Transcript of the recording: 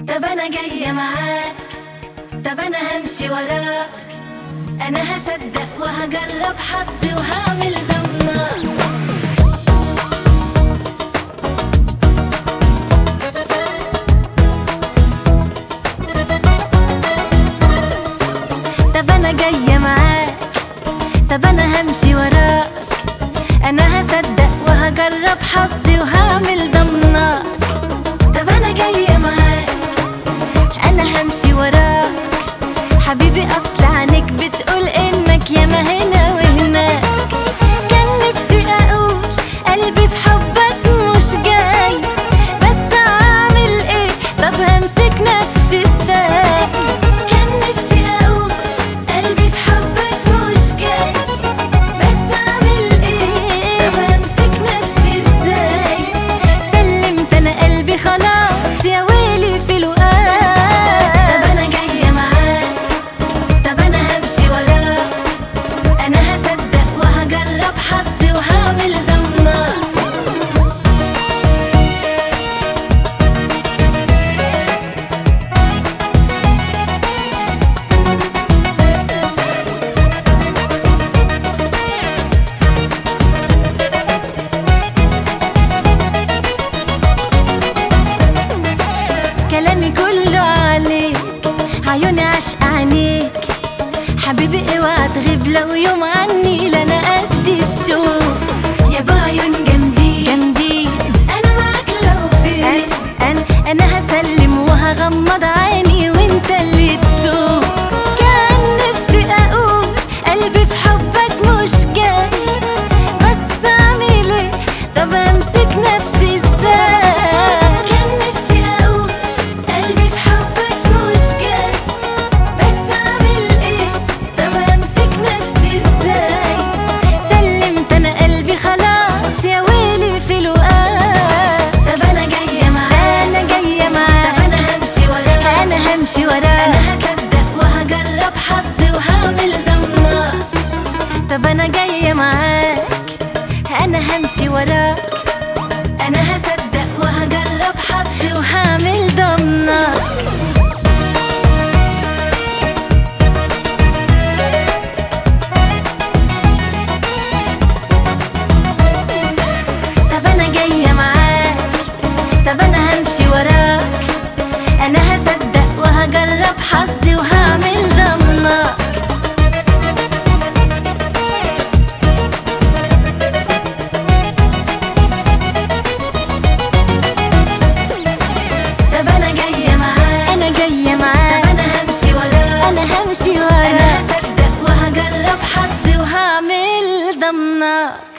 طب انا جاية معاك طب انا همشي وراك انا هصدق وهجرب حظي وهعمل ضمنك طب انا جاية معاك طب انا همشي وراك انا هصدق وهجرب حظي وهعمل ضمنك طب انا جاية معاك انا همشي وراك حبيبي اصل عنك بتقول انك ياما هنا وهناك كان نفسي اقول قلبي في حبك مش جاي بس اعمل ايه طب همسك نفسي ازاي كان نفسي اقول قلبي في حبك مش جاي بس اعمل ايه طب همسك نفسي ازاي سلمت انا قلبي خلاص يا ويلي في الوقت طب انا جايه معاك طب انا همشي وراك انا هصدق وهجرب حظي وهعمل ضمنك كلامي كله عليك عيوني عشق عينيك حبيبي اوعى تغيب لو يوم عني لا انا قد الشوق يا بعيون جامدين جامدين انا معاك لو فين انا انا هسلم وهغمض عيني وانت اللي تسوق كان نفسي اقول قلبي في حبك مش جاي بس اعمل ايه طب امسك نفسي ازاي كان نفسي اقول قلبي في حبك مش جاي بس اعمل ايه طب امسك نفسي ازاي سلمت انا قلبي خلاص يا ويلي في الوقت طب انا جايه معاك انا جايه معاك طب انا همشي وراك انا همشي وراك انا هصدق وهجرب حظي وهعمل ضمنك طب انا جايه معاك انا همشي وراك انا هصدق وهجرب حظي وهعمل ضمنك طب انا جايه معاك طب انا همشي وراك انا هصدق وهجرب حظي وهعمل ضمنك طب انا جايه معاك انا جايه معاك طب انا همشي وراك انا همشي وراك انا هصدق وهجرب حظي وهعمل ضمنك